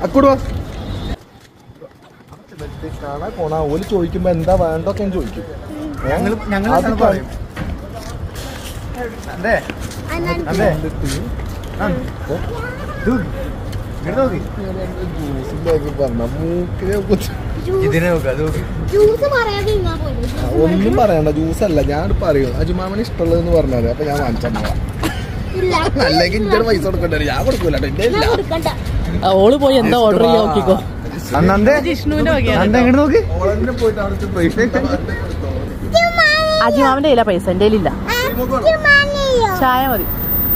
അക്കൂട് വാ കാണാ പോണ ഓല് ചോദിക്കുമ്പോ എന്താ വേണ്ടൊക്കെ ഞാൻ ചോദിക്കും ഞങ്ങൾ ഞങ്ങൾ അത് അത് പറയും അതെ അതെ ആ. ഇത് ഇങ്ങോട്ട് നോക്ക് ജ്യൂസിലേക്ക് പറഞ്ഞ മൂക്കിനെ കുത്തി ഇതിനെ നോക്ക് അത് നോക്ക് ജ്യൂസ് പറയാതെ നിന്നാ പോലെ ആ, ഒന്നും പറയണ്ട ജ്യൂസ് അല്ല ഞാൻ പറയും അജുമാമന് ഇഷ്ടമുള്ളതെന്ന് പറഞ്ഞാല് അപ്പൊ ഞാൻ വാങ്ങിച്ചാ ഇല്ല അല്ലെങ്കിൽ ഇന്റെ പൈസ കൊടുക്കണ്ടേ ഞാൻ കൊടുക്കൂല ട്ടോ. എന്റെ ഞാൻ ഇല്ല കൊടുക്കണ്ട ഓള് പോയി എന്താ ഓർഡർ ചെയ്യാൻ നോക്കിക്കോ അന്നന്തേ ജിഷ്ണുവിന്റെ വകയാണ് അന്ത ഇങ്ങോട്ട് നോക്ക് ഓളന്നെ പോയിട്ട് അവിടുത്തെ പൈസ അജിമാവിന്റെ കയ്യില പൈസ എന്റെ കയ്യിലില്ല ചായ മതി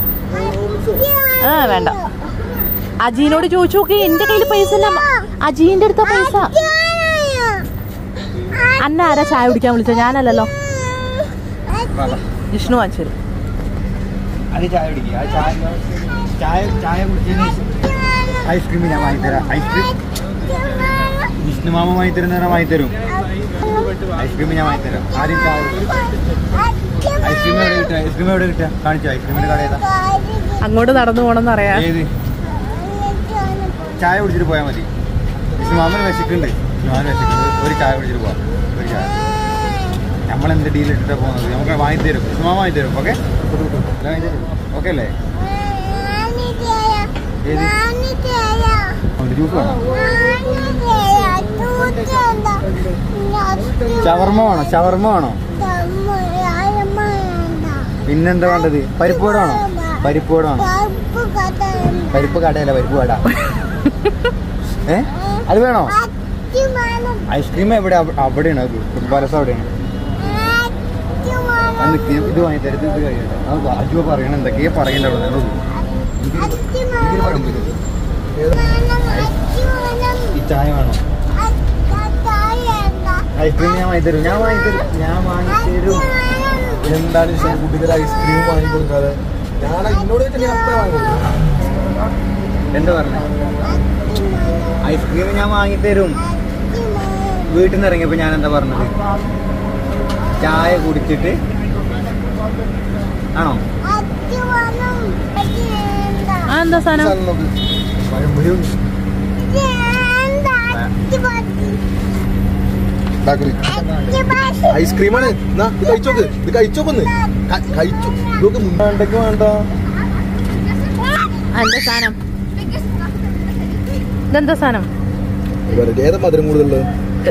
ആ വേണ്ട അജീനോട് ചോദിച്ചു നോക്കി എന്റെ കയ്യിൽ പൈസ ഇല്ല അജീന്റെ അടുത്ത പൈസ അന്ന ആരാ ചായ കുടിക്കാൻ വിളിച്ച ഞാനല്ലല്ലോ വിഷ്ണു വാങ്ങിച്ചു തരും. അത് ചായ കുടിക്കുക ആ ചായ ചായ ചായ കുടിച്ചതിന് ശേഷം ഐസ്ക്രീം ഞാൻ വാങ്ങിത്തരാം ഐസ്ക്രീം വിഷ്ണു മാമ വാങ്ങിത്തരുന്ന നേരം വാങ്ങിത്തരും ഐസ്ക്രീം ഞാൻ വാങ്ങിത്തരാം ആദ്യം ചായ ഐസ്ക്രീം എവിടെ കിട്ടുക ഐസ്ക്രീം എവിടെ കിട്ടുക കാണിച്ചോ ഐസ്ക്രീമിന്റെ കട ഏതാ അങ്ങോട്ട് നടന്നു പോണെന്ന് അറിയാം ഏത് ചായ കുടിച്ചിട്ട് പോയാൽ മതി വിഷ്ണു മാമന് വിശക്കുണ്ട് വിഷ്ണു മാമന് വിശക്കുണ്ട് ഒരു ചായ കുടിച്ചിട്ട് പോവാം ഒരു ചായ നമ്മൾ എന്ത് ഡീൽ ഇട്ടിട്ടാണ് പോകുന്നത് നമുക്ക് വാങ്ങിത്തരും വിഷ്ണു മാമ വാങ്ങിത്തരും ഓക്കെ ഓക്കെ അല്ലേ ഏത് ജ്യൂസ് വേണം ഷവർമ വേണോ ഷവർമ വേണോ പിന്നെന്താ വേണ്ടത് പരിപ്പ് വട വേണോ പരിപ്പ് വട വേണോ പരിപ്പ് കടയല്ല പരിപ്പ് കട ഏ അത് വേണോ ഐസ്ക്രീം എവിടെ അവ- അവിടെയാണ് അത് ഫുട്ബോളസ് അവിടെയാണ് അത് നിക്ക്, ഇത് വാങ്ങി തരുത് ഇത് കഴിയട്ടെ അത് അജുവ പറയണ എന്തൊക്കെയാ പറയണ്ട അവിടെ നോക്കൂ. ഇതിന് പഴംപൊരി. ഈ ചായ വേണോ ഐസ്ക്രീം ഞാൻ വാങ്ങി തരും ഞാൻ വാങ്ങി തരും ഞാൻ വാങ്ങി തരും എന്താണ് കുട്ടികൾ ഐസ്ക്രീം വാങ്ങി കൊടുക്കാതെ ഞാൻ എന്നോട് ചോദിച്ചാൽ ഞാൻ അപ്പഴേ വാങ്ങി കൊടുക്കും എന്താ പറഞ്ഞേ ഐസ്ക്രീം ഞാൻ വാങ്ങി തരും വീട്ടിൽ നിന്ന് ഇറങ്ങിയപ്പോ ഞാൻ എന്താ പറഞ്ഞത് ചായ കുടിച്ചിട്ട് ആണോ ആ എന്താ സാധനം സാധനം നോക്ക്. പഴംപൊരി ഉണ്ട്. ബേക്കറി ഐസ്ക്രീമാണ് എന്നാ ഇത് കഴിച്ചോക്ക് ഇത് കഴിച്ചോക്കൊന്ന് ക- കഴിച്ചു ഇതൊക്കെ വേണ്ടെങ്കിൽ വേണ്ട ആ, എന്താ സാധനം ഇതെന്താ സാധനം ഇവരുടെ ഏതാ മധുരം കൂടുതലുള്ളത്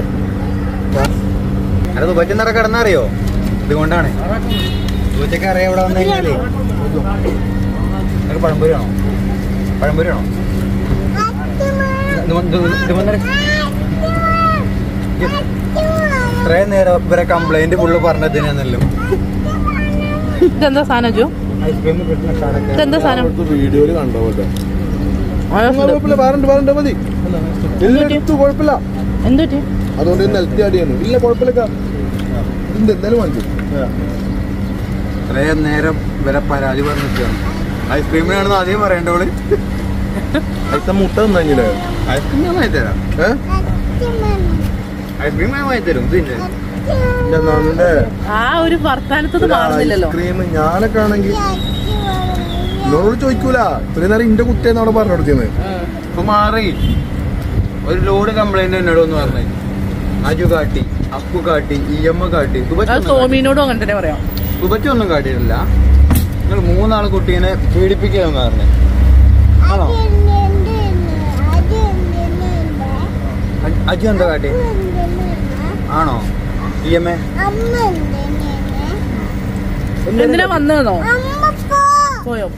അത് തുപ്പച്ചെന്നറ കിടന്നറിയോ ഇതുകൊണ്ടാണ് തുപ്പച്ചക്ക് അറിയാം ഇവിടെ വന്നു കഴിഞ്ഞാലേ നിനക്ക് പഴംപൊരി ആണോ പഴംപൊരി ആണോ ഇത് വന്ന് ഇത് ഇത് വന്നേരെ. ഇത്രയും നേരം ഇവരെ കംപ്ലൈന്റ് ഫുള്ള് പറഞ്ഞതിനല്ലോ ഇതെന്താ സാധനം ജോ ഐസ്ക്രീം കിട്ടുന്ന കടക്ക് ഇതെന്താ സാധനം വീഡിയോയില് കണ്ടോ പോലെ ആ, കുഴപ്പമില്ല വേറെ വേറെ മതി ഇല്ല എടുത്തു കുഴപ്പമില്ല എന്ത് പറ്റി അതുകൊണ്ട് ഇത് നിലത്തി അടിയാണ് ഇല്ല കുഴപ്പമില്ല ഇത് എന്തായാലും വാങ്ങിച്ചു ഇത്രയും നേരം ഇവരെ പരാതി പറഞ്ഞിട്ടാണ് ഐസ്ക്രീമിനാണെന്ന് ആദ്യം പറയേണ്ടവള് അടുത്ത മുട്ട തന്നെങ്കിലേ ഐസ്ക്രീം ഞാൻ വാങ്ങി തരാം ഏഹ് ഐസ്ക്രീം ഞാൻ വാങ്ങി തരും ഇതിന്റെ എന്റെ നന്റെ ആ ഒരു വർത്താനത്തൊന്നും മാറുന്നില്ലല്ലോ ഐസ്ക്രീം ഞാനൊക്കെ ആണെങ്കിൽ എന്നോട് ചോദിക്കൂല ഇത്രയും നേരം ഇന്റെ കുട്ടിയെന്ന് അവിടെ പറഞ്ഞു കൊടുത്തിരുന്നത് ഇപ്പൊ മാറി ഒരു ലോഡ് കംപ്ലൈന്റ് എന്നോട് ഒന്ന് പറഞ്ഞു അജു കാട്ടി അപ്പു കാട്ടി ഇ എം കാട്ടി അത് സോമീനോടും അങ്ങനെ തന്നെ പറയാം തുബച്ചൊന്നും കാട്ടിയിട്ടില്ല നിങ്ങൾ മൂന്നാള് കുട്ടീനെ പീഡിപ്പിക്കുകയെന്ന് പറഞ്ഞു ആണോ അജ്- അജു എന്താ കാട്ടി ആണോ ഇ എം എ എന്തിനാ വന്നതെന്നോ പോയോ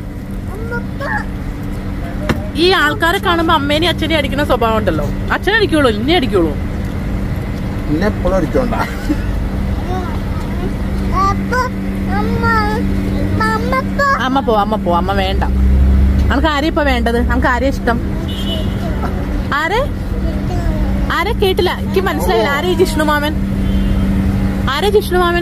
ഈ ആൾക്കാരെ കാണുമ്പോ അമ്മേനെ അച്ഛനെ അടിക്കുന്ന സ്വഭാവം ഉണ്ടല്ലോ അച്ഛനെ അടിക്കുള്ളൂ ഇന്നെ അടിക്കുള്ളൂ എന്നെ എപ്പോഴും അടിച്ചോണ്ട അമ്മ പോ അമ്മ പോ അമ്മ വേണ്ട നമുക്ക് ആരെയാ ഇപ്പൊ വേണ്ടത് നമുക്ക് ആരെയാ ഇഷ്ടം ആരെ ആരെ കേട്ടില്ല എനിക്ക് മനസ്സിലായില്ല ആരെ ഈ ജിഷ്ണുമാമൻ ആരെ ജിഷ്ണുമാമൻ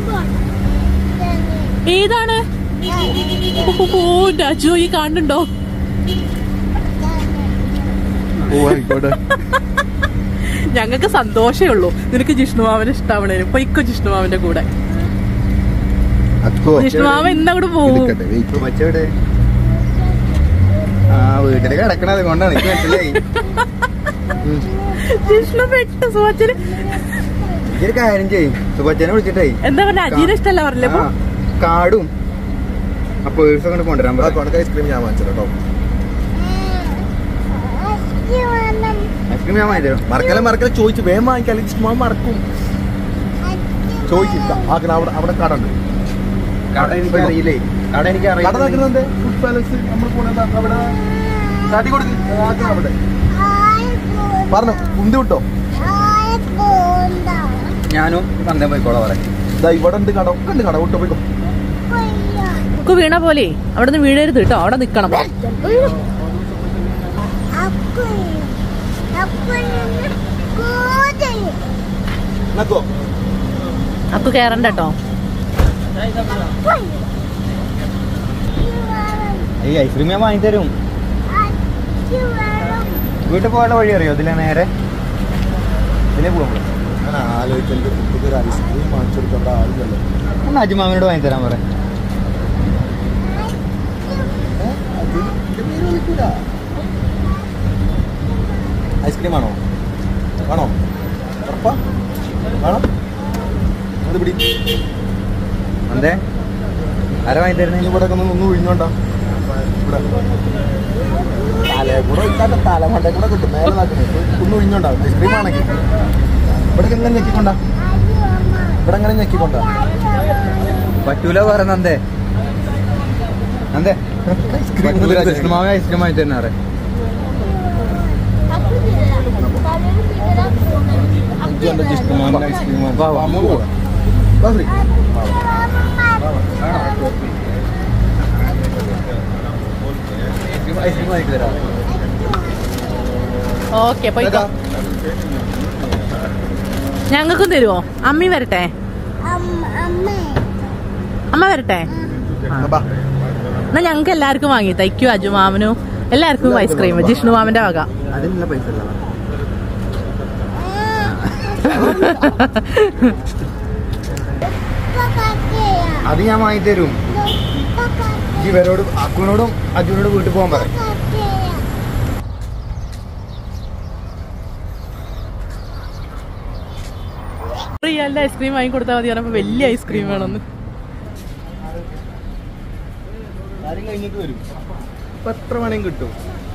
ഏതാണ് ഓ രാജു ഈ കാണുന്നുണ്ടോ ഓ ആയിക്കോട്ടെ ഞങ്ങൾക്ക് സന്തോഷമേ ഉള്ളൂ നിനക്ക് ജിഷ്ണുമാമനെ ഇഷ്ടാവണേന് പൊയ്ക്കോ ജിഷ്ണുമാമന്റെ കൂടെ അക്കോ ജിഷ്ണുമാമൻ ഇന്നങ്ങോട്ട് പോവും ഇരിക്കട്ടെ, wait. തുബച്ച എവിടെ ആ ആ വീട്ടില് കിടക്കണത് കൊണ്ടാണ് എനിക്ക് മനസ്സിലായി ഉം. ജിഷ്ണു പെട്ട് സുവച്ചന് ഈ ഒരു കാര്യം ചെയ്യും സുബച്ചനെ വിളിച്ചിട്ടേ എന്താ പറഞ്ഞ അജീനെ ഇഷ്ടല്ല പറഞ്ഞില്ലേ ഇപ്പൊ? ആ, കാർഡും ആ പേഴ്സ് ഒക്കെ കൊണ്ടുവരാൻ ആ പറയാം കൊണക്ക് ഐസ്ക്രീം ഞാൻ വാങ്ങിച്ചത് കേട്ടോ ഐസ്ക്രീം ഞാൻ വാങ്ങി തരും മറക്കല മറക്കല ചോദിച്ചു വേഗം വാങ്ങിക്കാൻ അല്ലെങ്കിൽ ചുമ്മാ മറക്കും ചോദിച്ചില്ല ആക്കണം അവിടെ അവിടെ കട ഉണ്ട് കട എനിക്ക് അറിയില്ലേ കട എനിക്ക് കട അറിയില്ല നടക്കുന്നുണ്ട് ഫുഡ് പാലസ് നമ്മൾ പോണത് അവിടെ കാട്ടി കൊടുക്ക് ആക്കണം അവിടെ പറഞ്ഞു കുന്തി വിട്ടോ ഞാനും പന്തേ പോയിക്കോളാം പറയാം ഇതാ ഇവിടെ ഉണ്ട് കട ഒക്കെ ഉണ്ട് കട വിട്ടോ പോയിക്കോ നമുക്ക് വീണ പോലെ അവിടെ നിന്ന് വീഴരുത് കേട്ടോ അവിടെ നിക്കണം നക്കോ അക്കു കേറണ്ട കേട്ടോ ഈ ഐസ്ക്രീം ഞാൻ വാങ്ങി തരും വീട്ടിൽ പോകാനുള്ള വഴി അറിയോ ഇതിലെ നേരെ ഇതിലേ പോകാം ഞാൻ ആലോചിക്കലുണ്ട് കുട്ടിക്ക് ഒരു ഐസ്ക്രീം വാങ്ങിച്ചെടുക്കേണ്ട ആളില്ലല്ലോ ഒന്ന് അജുമാമിനോട് വാങ്ങി തരാൻ പറയാം ഐസ്ക്രീം ആണോ ആണോ ഉറപ്പാ വേണം അത് പിടി എന്തേ ആരാ വാങ്ങി തരുന്നേ നീ ഇവിടെ ഒക്കെ ഒന്ന് ഒന്ന് ഒഴിഞ്ഞോണ്ടാ ഇവിടെ തല കൂടെ ഇല്ലാത്ത തലമണ്ട കൂടെ കിട്ടും മേലെ നാക്കുന്നത് ഒന്ന് ഒഴിഞ്ഞോണ്ടാ ഐസ്ക്രീം ആണെങ്കിൽ ഇവിടെ എങ്ങനെ ഞെക്കിക്കൊണ്ടാ ഇവിടെ എങ്ങനെ ഞെക്കിക്കൊണ്ടാ പറ്റൂല പറ നന്ദേ നന്ദേ ഐസ്ക്രീം പറ്റൂല കൃഷ്ണമാവൻ ഐസ്ക്രീം വാങ്ങി തരുന്ന പറയാം ഐസ്ക്രീം വാ, വാ. വാ ശ്രീ ഐസ്ക്രീം വാങ്ങി തരാം ഓക്കെ പോയിക്കോ ഞങ്ങൾക്കും തരുമോ അമ്മി വരട്ടെ അമ്മ വരട്ടെ ബാ എന്നാ ഞങ്ങൾക്ക് എല്ലാവർക്കും വാങ്ങി തയ്ക്കൂ അജുമാമനും എല്ലാവർക്കും ഐസ്ക്രീം ജിഷ്ണു മാമന്റെ വക അതിനുള്ള പൈസ അല്ല അത് ഞാൻ വാങ്ങി തരും ഇവരോട് അക്കുവിനോടും അജുവിനോടും വീട്ടിൽ പോകാൻ പറയാം റിയാലിന്റെ ഐസ്ക്രീം വാങ്ങി കൊടുത്താൽ മതി പറഞ്ഞപ്പോ വലിയ ഐസ്ക്രീം വേണമെന്ന് കാര്യം കഴിഞ്ഞിട്ട് വരും ഇപ്പൊ എത്ര വേണേലും കിട്ടും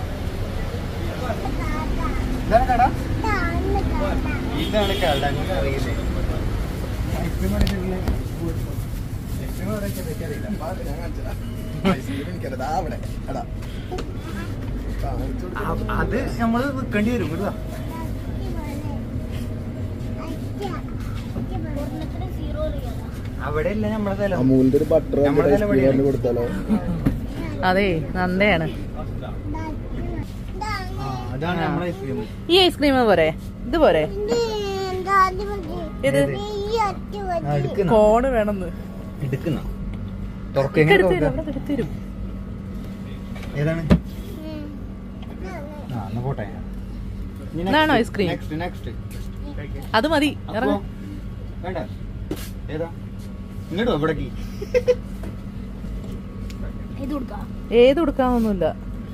ഇതാണ് കട ഇതാണ് കട നിങ്ങൾക്ക് അറിയില്ലേ ഐസ്ക്രീം അറിയില്ലേ ഐസ്ക്രീം അറിയില്ല ബാ, ഞാൻ കാണിച്ചുതരാം. ഐസ്ക്രീം എനിക്കല്ല. ദാ അവിടെ. എടാ. കാണിച്ചു കൊടുക്ക്. അത് നമ്മള് നിൽക്കേണ്ടി വരും കേട്ടോ അവിടെ ഇല്ല നമ്മളെ സ്ഥലം അമൂലിന്റെ ഒരു ബട്ടർ നമ്മുടെ ഐസ്ക്രീം നിലവിളി. കൊണ്ട് കൊടുത്താലോ അതെ നന്ദയാണ് ആ, അതാണ് നമ്മളെ ഐസ്ക്രീം ഈ ഐസ്ക്രീം പോരെ ഇത് പോരെ ഇത് ആ, എടുക്കുന്ന കോണ് വേണമെന്ന് എടുക്കുന്ന തുറക്ക് എങ്ങനെ എടുത്തു തരും തുറക്കുക? അവിടെ എടുത്തു തരും ഏതാണ് ആ എന്നാ പോട്ടെ ഇതാണോ ഐസ്ക്രീം? നെക്സ്റ്റ് നെക്സ്റ്റ് അത് മതി ഇറങ്ങ വേണ്ട ഏതാ ഇങ്ങോട്ടോ ഇവിടേക്ക് ഏത് കൊടുക്കാന്നൊന്നുമില്ല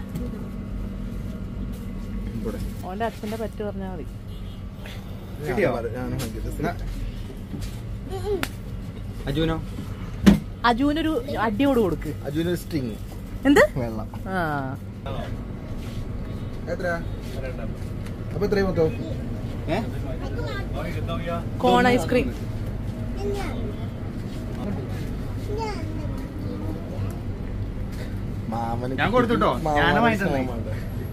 ഇവിടെ ഓന്റെ അച്ഛന്റെ പറ്റ് പറഞ്ഞാൽ മതി കിട്ടിയോ? ഞാൻ എന്നാ. അജുനോ അജുവിനൊരു അടിയോട് കൊടുക്ക് അജുവിന് സ്റ്റിങ് എന്ത് വെള്ളം ആ എത്ര അപ്പൊ എത്രയും മൊത്തം ഏ കോൺ ഐസ്ക്രീം മാമന് ഞാൻ കൊടുത്തുട്ടോ. മാമന് ഞാനാ വാങ്ങി തന്നെ. മാമനുണ്ട്.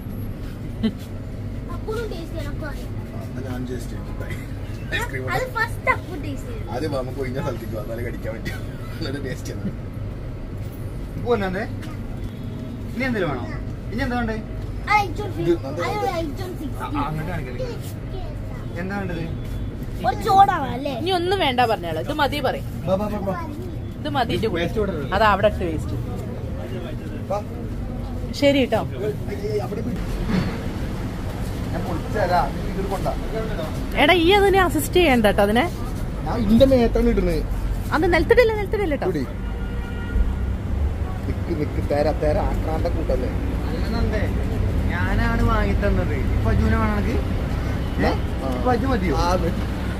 എന്നാ ഞാൻ just ഐസ്ക്രീം അത് ഫസ്റ്റ് അപ്പു ടേസ്റ്റ് ചെയ്തു ആദ്യം നമുക്ക് ഒഴിഞ്ഞ സ്ഥലത്തേക്ക് വാ, എന്നാലേ കടിക്കാൻ പറ്റും എന്നിട്ട് ടേസ്റ്റ് ചെയ്യണം പോലെന്തേ ഇനി എന്തെങ്കിലും വേണോ ഇനി എന്താ വേണ്ടേ ഐറ്റം ഇത് നന്നായി അത് ഐറ്റം ആ, ആ, അങ്ങോട്ട് കാണിക്കല്ലേ എന്താ വേണ്ടത് ഒരു ചോടാണ് അല്ലേ ഇനി ഒന്നും വേണ്ട പറഞ്ഞാള് ഇത് മതി പറയും ബാ, ബാ, ബാ, ബാ. ഇത് മതി ഇട്ട് കുടി. വേസ്റ്റ് കൊടുക്കരുത്. അതാ അവിടെ ഇട്ട് വേസ്റ്റ് ബാ. ശരി കേട്ടോ ഏയ്, അവിടെ പോയി. ഞാൻ പൊളിച്ചരാ ഇത് കൊണ്ടാ എടാ ഈ അതിനെ അസിസ്റ്റ് ചെയ്യണ്ട കേട്ടോ അതിനെ ഞാൻ ഇന്റെ മേത്താണ് ഇടുന്നത് അത് നിലത്തിടില്ല നിലത്തിടില്ല കേട്ടോ കൂടി നിക്ക് നിക്ക് തേര തേര ആക്രാന്ത കൂട്ടല്ലേ നന്ദേ ഞാനാണ് വാങ്ങി തന്നത് ഇപ്പൊ അജുവിനെ വേണമെങ്കിൽ ഇപ്പൊ അജു മതിയോ അത്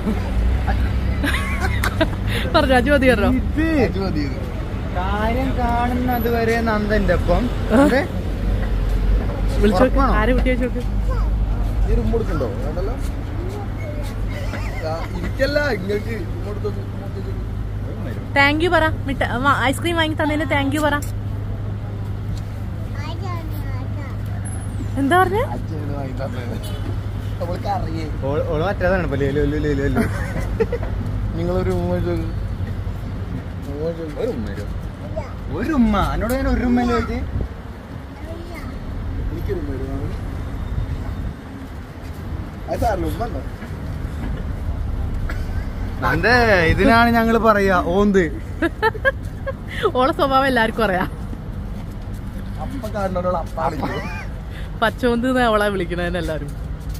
പറഞ്ഞു അജു മതി പറഞ്ഞോ ഇത് അത് മതി ഇത്. കാര്യം കാണുന്നത് വരെ നന്ദന്റെ ഒപ്പം അതെ വിളിച്ചോക്ക് ഉറപ്പാണോ? ആരെ കുട്ടിയെ ചോക്ക് നീ റൂം കൊടുക്കണ്ടോ വേണ്ടല്ലോ ആ, ഇരിക്കല്ല ഇങ്ങൾക്ക് ഇങ്ങോട്ട് താങ്ക് യു പറ മിഠ ഐസ്ക്രീം വാങ്ങി തന്നതിന് താങ്ക് യു പറ എന്താ പറഞ്ഞ അച്ഛന് വാങ്ങി തന്നത് നമ്മൾക്ക് അറിയേ ഓള് മറ്റേതാണ് ഇപ്പൊ ലേലു ലേലു ലേലു ലേലു നിങ്ങളൊരു റൂം ഒരു ഒരു ഉമ്മ തരുമോ? ഒരു ഉമ്മ എന്നോട് ഞാൻ ഒരു ഉമ്മ ചോദിച്ചു എനിക്ക് റൂം വരുവാണ് അത് സാറിന് ഉമ്മ ഉണ്ടോ നന്ദേ ഇതിനാണ് ഞങ്ങള് പറയാ ഓന്ത് ഓളെ സ്വഭാവം എല്ലാവർക്കും അറിയാം അപ്പ കാണുന്നവരോട് അപ്പാടില്ല പച്ചോന്ത് ഓളെ വിളിക്കണതിന് എല്ലാരും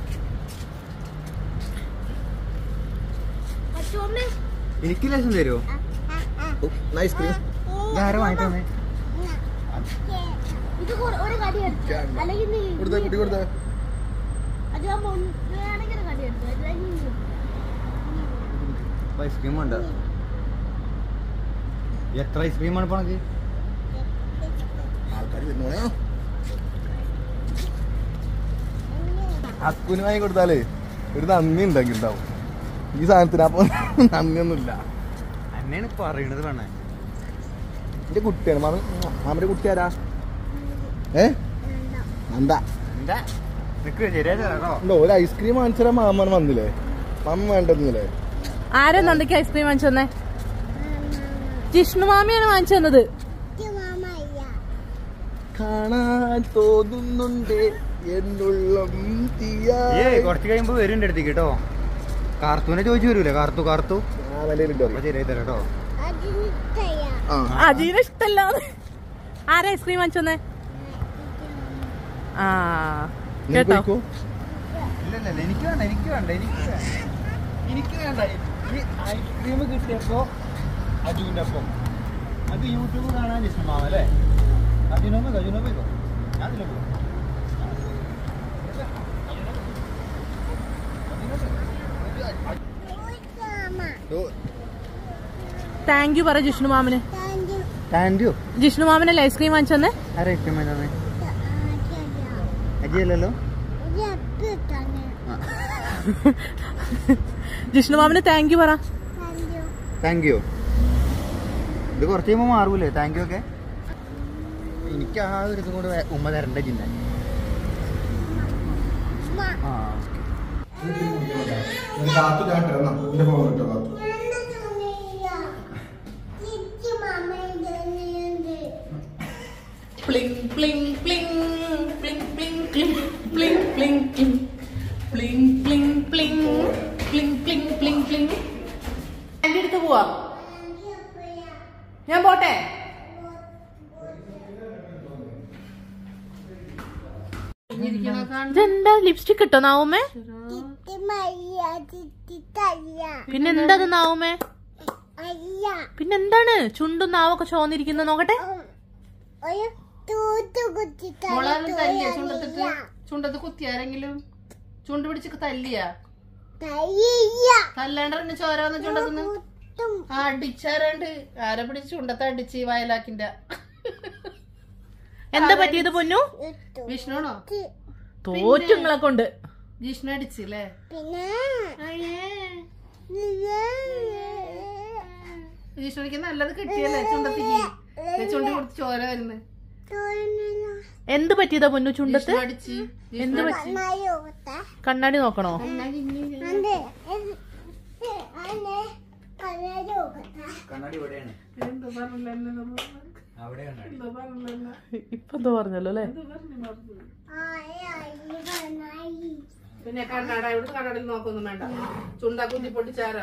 അച്ചോമ്മേ എനിക്ക് ലക്ഷം തരുമോ ഐസ്ക്രീം ഇതാരും വാങ്ങി തന്നെ ഇത് കൊ- ഒരു കടി എടുത്തു അല്ലെങ്കിൽ നീ- കൊടുത്തേ കുട്ടി കൊടുത്തേ അത് ഞാൻ മുന്നാണെങ്കിൽ കടി എടുത്തു അല്ലെങ്കിൽ നീ- ഐസ്ക്രീം വേണ്ട എത്ര ഐസ്ക്രീമാണ് ഇപ്പൊ എനിക്ക് ആൾക്കാർ വരുന്നോളെ അക്കുന് വാങ്ങി കൊടുത്താലേ ഒരു നന്ദി ഉണ്ടെങ്കിൽ ഉണ്ടാവും ഈ സാധനത്തിന് അപ്പൊ നന്ദിയൊന്നുമില്ല എന്നെയാണ് പറയണത് വേണേ എന്റെ കുട്ടിയാണ് മാമ മാമന്റെ കുട്ടി ആരാ ഏ എന്താ എന്താ നിക്ക് ശരിയാ കേട്ടോ ഉണ്ടോ ഒരു ഐസ്ക്രീം വാങ്ങിച്ചാൽ മാമൻ വന്നില്ലേ മാമൻ വേണ്ടെന്നില്ലേ ആരാ നന്ദിക്ക് ഐസ്ക്രീം വാങ്ങിച്ചു തന്നെ ജിഷ്ണു മാമിയാണ് വാങ്ങിച്ചു തന്നത് കാണാൻ തോന്നുന്നുണ്ട് എന്നുള്ളം തീയാ ഏയ് കുറച്ച് കഴിയുമ്പോ വരും എന്റെ അടുത്തേക്ക് കേട്ടോ കാർത്തൂനെ ചോദിച്ചു വരൂലേ കാർത്തു കാർത്തു മാമന്റെ അപ്പൊ ശരിയായി തരാം കേട്ടോ ആ അജീന ഇഷ്ടല്ല ആരാ ഐസ്ക്രീം വാങ്ങിച്ചു തന്നെ ആ നീ കേട്ടോ പോയിക്കോ ഇല്ല ഇല്ല എനിക്ക് വേണ്ട എനിക്ക് വേണ്ട എനിക്ക് വേണ്ട. എനിക്ക് വേണ്ട ഈ ഐസ്ക്രീം കിട്ടിയപ്പോ അജുവിന്റെ ഒപ്പം അത് യൂട്യൂബ് കാണാൻ ഇഷ്ടമാവും അല്ലേ അജുനോമോ അജുനോമോ ഞാൻ അതിലെ പോകും ഓ, താങ്ക് യു പറ ജിഷ്ണു മാമന് താങ്ക് യു ജിഷ്ണു മാമനല്ലേ ഐസ്ക്രീം വാങ്ങിച്ചു തന്നെ ആരാ ഐസ്ക്രീം തന്നെ അജിയല്ലല്ലോ ജിഷ്ണു മാമന് താങ്ക് യു പറ താങ്ക് യു ഇത് കുറച്ച് കഴിയുമ്പോൾ മാറൂലേ താങ്ക് യു ഒക്കെ എനിക്ക് ആ ഒരു ഇതും കൂടെ വേ- ഉമ്മ തരണ്ട ജിന്ന ആ കാത്തു ഞാൻ ഇട്ടിരുന്നോ? എന്റെ ഫോൺ കിട്ടോ കാത്തു പ്ലിങ് പ്ലിങ് പ്ലിങ് പ്ലിങ് പ്ലിങ് പ്ലിങ് പ്ലിങ് പ്ലിങ് പ്ലിങ് പ്ലിങ് പ്ലിങ് പ്ലിങ് പ്ലിങ് പ്ലിങ് പ്ലിങ് പ്ലിങ് എന്റെ അടുത്ത് പോവാ ഞാൻ പോട്ടെ ഇതെന്താ ലിപ്സ്റ്റിക് ഇട്ടോ നാവുമ്മേ പിന്നെന്താ ഇത് നാവുമ്മേ പിന്നെന്താണ് ചുണ്ടും നാവൊക്കെ ചോന്നിരിക്കുന്ന നോക്കട്ടെ മോളാരും തല്ലിയ ചുണ്ടത്തിട്ട് ചുണ്ടത്ത് കുത്തിയാരെങ്കിലും ചുണ്ട് പിടിച്ച് തല്ലിയ തല്ലാണ്ട് ചോര വന്ന് ചുണ്ടത്തുനിന്ന് ആ അടിച്ചാരാണ്ട് ആരെ പിടിച്ച് ചുണ്ടത്തെ അടിച്ച് വയലാക്കിന്റെ എന്താ പറ്റിയത് പൊന്നു വിഷ്ണുണോ തോറ്റുങ്ങളെ കൊണ്ട് ജിഷ്ണു അടിച്ചില്ലേ ജിഷ്ണുക്ക് നല്ലത് കിട്ടിയല്ലേ ചുണ്ടത്തേക്ക് ദേ ചുണ്ടി കൊടുത്ത് ചോര വരുന്നു എന്ത് പറ്റിയതാ പൊന്നു ചുണ്ടത്ത് ജിഷ്ണു അടിച്ച് എന്ത് പറ്റി കണ്ണാടി നോക്കണോ കണ്ണാടി ഇവിടെയാണ് അവിടെ കണ്ണാടി ഇപ്പൊ എന്തോ പറഞ്ഞല്ലോ അല്ലേ പിന്നെ കണ്ണാട ഇവിടെ കണ്ണാടിൽ നോക്കൊന്നും വേണ്ട ചുണ്ട കുത്തി പൊട്ടിച്ചാരോ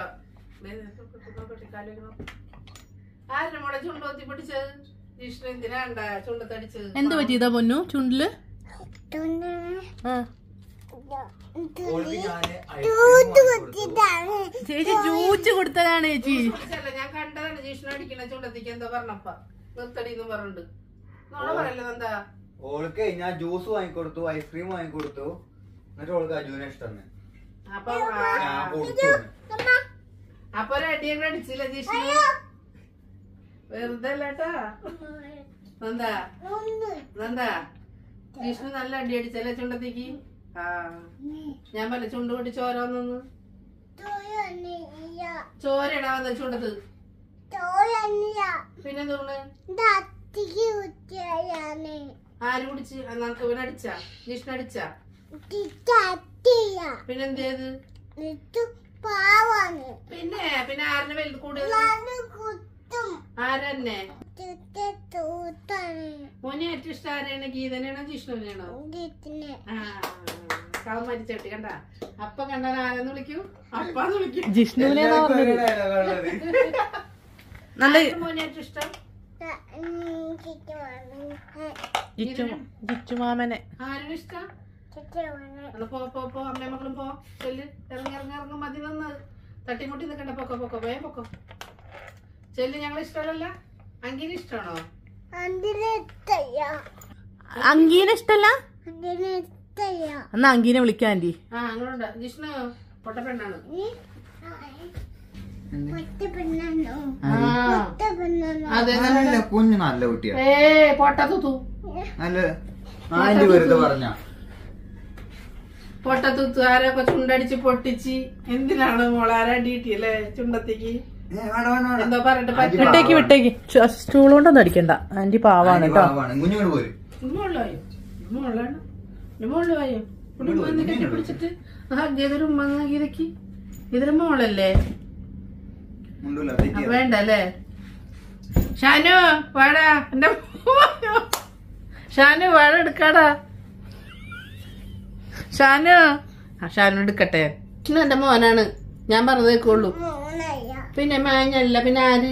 ആരുടെ മോളെ ചുണ്ട കുത്തി പൊട്ടിച്ചത് ജിഷ്ണു എന്തിനാ കണ്ട ചുണ്ടത്തടിച്ചത് എന്ത് പറ്റിയതാ പൊന്നു ചുണ്ടില് ആ. ഓൾക്ക് ഞാന് ഐസ്ക്രീം വാങ്ങിക്കൊടുത്തു. ചേച്ചി ജൂച്ച് കൊടുത്തതാണ് ചേച്ചി അല്ല ഞാൻ കണ്ടതാണ് ജിഷ്ണു അടിക്കണ ചുണ്ടത്തേക്ക് എന്താ പറഞ്ഞപ്പ നിർത്തടി എന്ന് പറഞ്ഞിട്ട് നോണ പറയല്ലേ എന്താ ഓൾക്ക് ഞാൻ ജ്യൂസ് വാങ്ങിക്കൊടുത്തു ഐസ്ക്രീം വാങ്ങിക്കൊടുത്തു എന്നിട്ട് ഓൾക്ക് അജുവിനെ ഇഷ്ടം അപ്പൊ ഞാൻ കൊടുത്തു അപ്പൊ ഒരു അടിയൊക്കെ അടിച്ചില്ല ജിഷ്ണു വെറുതെ അല്ലേട്ടാ എന്താ എന്താ ജിഷ്ണു നല്ല അടി അടിച്ചല്ലേ ചുണ്ടത്തേക്ക് ആ ഞാൻ പറഞ്ഞ ചുണ്ട് പൊട്ടി ചോര വന്നു ചോര ഇടാ വന്ന ചുണ്ടത്ത് പിന്നെ എന്താണ് ആര് കുടിച്ച് ഇവനടിച്ച ജിഷ്ണു അടിച്ച പിന്നെ എന്ത് ചെയ്ത് പിന്നെ പിന്നെ ആരിനെ വലുത് കൂടുതൽ ആരെന്നെ മോനെ ഏറ്റവും ഇഷ്ടം ആരെയാണ് ഗീതനെയാണോ ജിഷ്ണുവിനെയാണോ ആ കള മരിച്ചട്ടി കണ്ട അപ്പ കണ്ടാൽ ആരെന്ന് വിളിക്കൂ അപ്പാന്ന് വിളിക്കും ജിഷ്ണുവിനെ പറഞ്ഞത് നല്ല ആർക്ക് മോനെ ഏറ്റവും ഇഷ്ടം ജിച്ചു ജിച്ചുമാമനെ ആരുടെ ഇഷ്ടം എന്നാ പോ പോ പോ അമ്മയും മക്കളും പോ ചെല്ല് ഇറങ്ങി ഇറങ്ങി ഇറങ്ങി മതി നിന്ന് തട്ടിമുട്ടി നിൽക്കണ്ട പൊക്കോ പൊക്കോ വേഗം പൊക്കോ ചെല്ല് ഞങ്ങൾ ഇഷ്ടമല്ല അങ്കിന് ഇഷ്ടമാണോ അങ്കീനെ ഇഷ്ടല്ല എന്നാ അങ്കീനെ വിളിക്കാം ആന്റി ആ അങ്ങോട്ടുണ്ട് ജിഷ്ണു പൊട്ടപ്പെണ്ണാണ് അതെ നല്ല കുഞ്ഞു നല്ല കുട്ടിയാ ഏ പൊട്ട തൂത്തു നല്ല ആന്റി വെറുതെ പറഞ്ഞ പൊട്ട തൂത്തു ആരൊക്കെ ചുണ്ടടിച്ച് പൊട്ടിച്ച് എന്തിനാണ് മോളാരെ അടിയിട്ടില്ലേ ചുണ്ടത്തേക്ക് എന്തോ പറഞ്ഞിട്ട് പറ്റ വിട്ടേക്ക് വിട്ടേക്ക് സ്റ്റൂൾ കൊണ്ടൊന്നും അടിക്കണ്ട ആന്റി പാവാണ് കേട്ടോ കുഞ്ഞുങ്ങൾ പോര് മുകളിലായോ മുകളിലാണ് മുകളിലായോ ഇവിടെ വന്ന് കെട്ടിപ്പിടിച്ചിട്ട് ആ ഗീതൊരു ഉമ്മ ഗീതക്ക് ഇതിന് മോളല്ലേ മുണ്ടൂല ആ, വേണ്ട അല്ലേ ഷാനു വാടാ എന്റെ മോനോ. ഷാനു വാഴ എടുക്കാടാ ഷാനു ആ ഷാനു എടുക്കട്ടെ ഇന്ന് എന്റെ മോനാണ് ഞാൻ പറഞ്ഞത് കേൾക്കുള്ളൂ പിന്നെ മാഞ്ഞല്ല പിന്നെ ആര്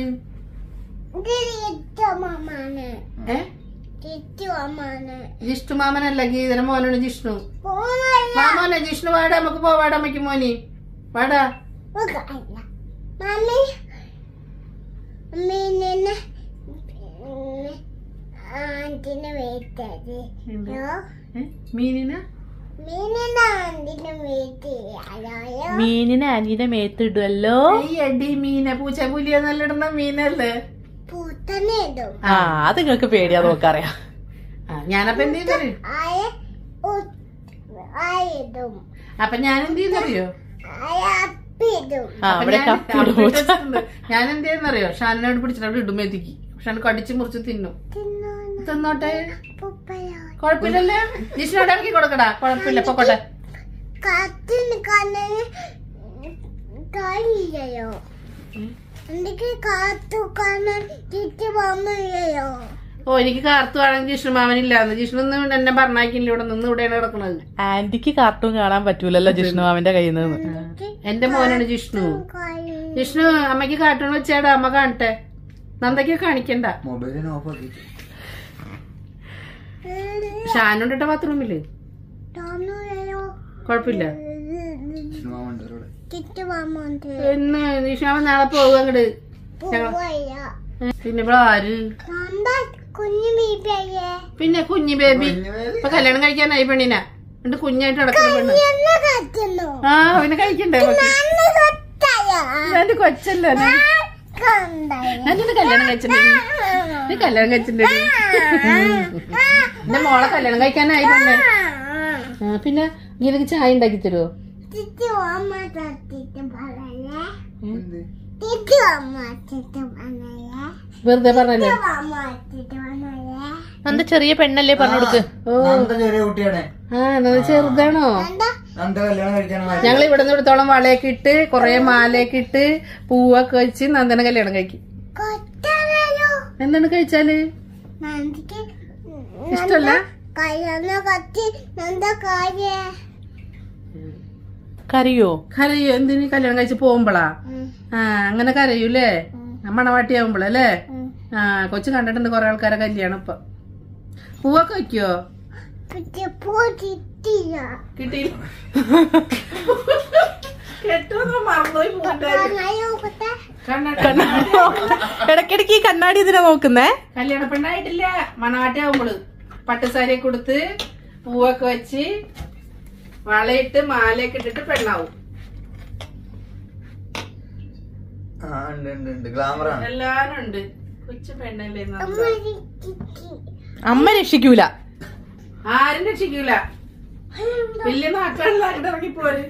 ഏ ജിഷ്ണു മാമനല്ല ഗീതര മോനാണ് ജിഷ്ണു മാമോനെ ജിഷ്ണു വാടാ നമുക്ക് പോവാടാ അമ്മയ്ക്ക് മോനി വാടാ മമ്മി മീനിനെ ആന്റിനെ വേട്ടത് ഏ? മീനിന മീനിനെ ആന്റിനെ വേട്ടയായോ മീനിനെ ആന്റിന്റെ മേത്തിടുമല്ലോ ഈ അടി മീന പൂച്ച പുലിയ നല്ല ഇടുന്ന മീനല്ലേ പൂത്തനെ ഇടും ആ അത് നിങ്ങൾക്ക് പേടിയാ നോക്കറിയാം ആ, ഞാനപ്പൊ എന്ത് ചെയ്തറിയോ ആയ ഉ- ആയിടും അപ്പൊ ഞാൻ എന്ത് ചെയ്യുന്നറിയോ ആയ അപ്പിടും ആ അപ്പൊ അവിടെ ഞാൻ- കപ്പിടും അവിടെ ഇട്ടിട്ടുണ്ട്. ഞാൻ എന്ത് ചെയ്യുന്നറിയോ ഷാനിനോട് പിടിച്ചിട്ട് അവിടെ ഇടുമ്പേത്തിക്ക് ഷാൻ കടിച്ച് മുറിച്ച് തിന്നും തിന്നോന്ന് തിന്നോട്ടെ പുപ്പയോ കുഴപ്പമില്ലല്ലേ ജിഷ്ണോട് ഇറക്കി കൊടുക്കടാ കുഴപ്പമില്ല പൊക്കോട്ടെ കാത്തിന് കണ്ണിന് കഴിയോ എനിക്ക് കാത്തു കാണാൻ ചുറ്റുപാമയോ ഓ എനിക്ക് കാർത്തു ആണെങ്കിൽ ജിഷ്ണു മാമനില്ലാന്ന് ജിഷ്ണു ഒന്നും എന്നെ പറഞ്ഞാക്കില്ല ഇവിടെ നിന്ന് ഇവിടെയാണ് കിടക്കണത് ആന്റിക്ക് കാർട്ടൂൺ കാണാൻ പറ്റൂലല്ലോ ജിഷ്ണുമാമന്റെ കയ്യിൽ നിന്ന് എന്റെ മോനാണ് ജിഷ്ണു ജിഷ്ണു അമ്മയ്ക്ക് കാർട്ടൂൺ വെച്ചാടാ അമ്മ കാണട്ടെ നന്ദയ്ക്ക് കാണിക്കണ്ട മൊബൈലിന് ഓഫ് ആക്കി ഷാനുണ്ടിട്ട ബാത്റൂമില് തോന്നുകയോ കുഴപ്പമില്ല സിനിമ ചുറ്റുപാമുണ്ട് എന്ന് നിഷാമൻ നാളെ പോകും അങ്ങട് പോവയ പിന്നെ ഇവിടെ ആര് എന്താ കുഞ്ഞു ബീബിയെ പിന്നെ കുഞ്ഞു ബേബി ഇപ്പൊ കല്യാണം കഴിക്കാനായി പെണ്ണിന എന്നിട്ട് കുഞ്ഞായിട്ട് നടക്കുന്ന പെണ്ണ് എന്നെ കത്തുന്നു ആ പിന്നെ കഴിക്കണ്ടേ നമുക്ക് അന്ന് തൊട്ടയ എന്റെ കൊച്ചല്ലേ നീ? കണ്ടായ ഞാൻ നിന്നെ കല്യാണം കഴിച്ചിട്ടുണ്ടെടി നീ കല്യാണം കഴിച്ചിട്ടുണ്ടെടി എന്റെ മോളെ കല്യാണം കഴിക്കാനായി പെണ്ണെ ആ, പിന്നെ നീ എനിക്ക് ചായ ഉണ്ടാക്കി തരുമോ ചുറ്റുപാമ തട്ടിട്ട് പറയേ ചുറ്റുപാമ തട്ടിട്ട് പറയേ വെറുതെ പറഞ്ഞല്ലേ ചുറ്റുപാമ തട്ടിട്ട് പറയേ നന്ദ ചെറിയ പെണ്ണല്ലേ പറഞ്ഞു കൊടുക്ക് ഓ നന്ദ ചെറിയ കുട്ടിയാണ് ആ എന്നത് ചെറുതാണോ എന്താ നന്ദ കല്യാണം കഴിക്കാനാണ് ഞങ്ങൾ ഇവിടെ നിന്ന് ഇടത്തോളം വളയൊക്കെ ഇട്ട് കൊറേ മാലയൊക്കെ ഇട്ട് പൂവൊക്കെ വെച്ച് നന്ദന കല്യാണം കഴിക്കും കൊത്തറയോ എന്താണ് കഴിച്ചാല് നന്ദിക്ക് ഇഷ്ടല്ല കയ്യൊന്ന് കത്തി നന്ദ കാര്യ കരയോ കരയോ എന്തിന് കല്യാണം കഴിച്ച് പോകുമ്പോളാ ആ അങ്ങനെ കരയൂലേ മണവാട്ടി ആവുമ്പോഴല്ലേ ആ കൊച്ചു കണ്ടിട്ടുണ്ട് കൊറേ ആൾക്കാരെ കല്യാണം ഇപ്പൊ പൂവൊക്കെ വെക്കോ പിന്നെ പൂ കിട്ടിയ കിട്ടിയില്ല കെട്ടുമെന്ന് മറന്നുപോയി പൂവിട്ടാ കണ്ണായോ കൊത്ത ഇടയ്ക്കിടയ്ക്ക് ഈ കണ്ണാടി ഇതിനെ നോക്കുന്നേ കല്യാണ പെണ്ണായിട്ടില്ല മണവാട്ടി ആവുമ്പോള് പട്ടുസാരിയെ കൊടുത്ത് പൂവൊക്കെ വെച്ച് വളയിട്ട് മാലയൊക്കെ ഇട്ടിട്ട് പെണ്ണാവും ആ ഉണ്ട് ഉണ്ട് ഉണ്ട് ഗ്ലാമറാണ് എല്ലാരും ഉണ്ട് കൊച്ചു പെണ്ണല്ലേ നന്ദ. അമ്മ രക്ഷിക്കൂല ആരും രക്ഷിക്കൂല വലിയ നാക്കാണല്ലോ അങ്ങോട്ട് ഇറങ്ങി പോര്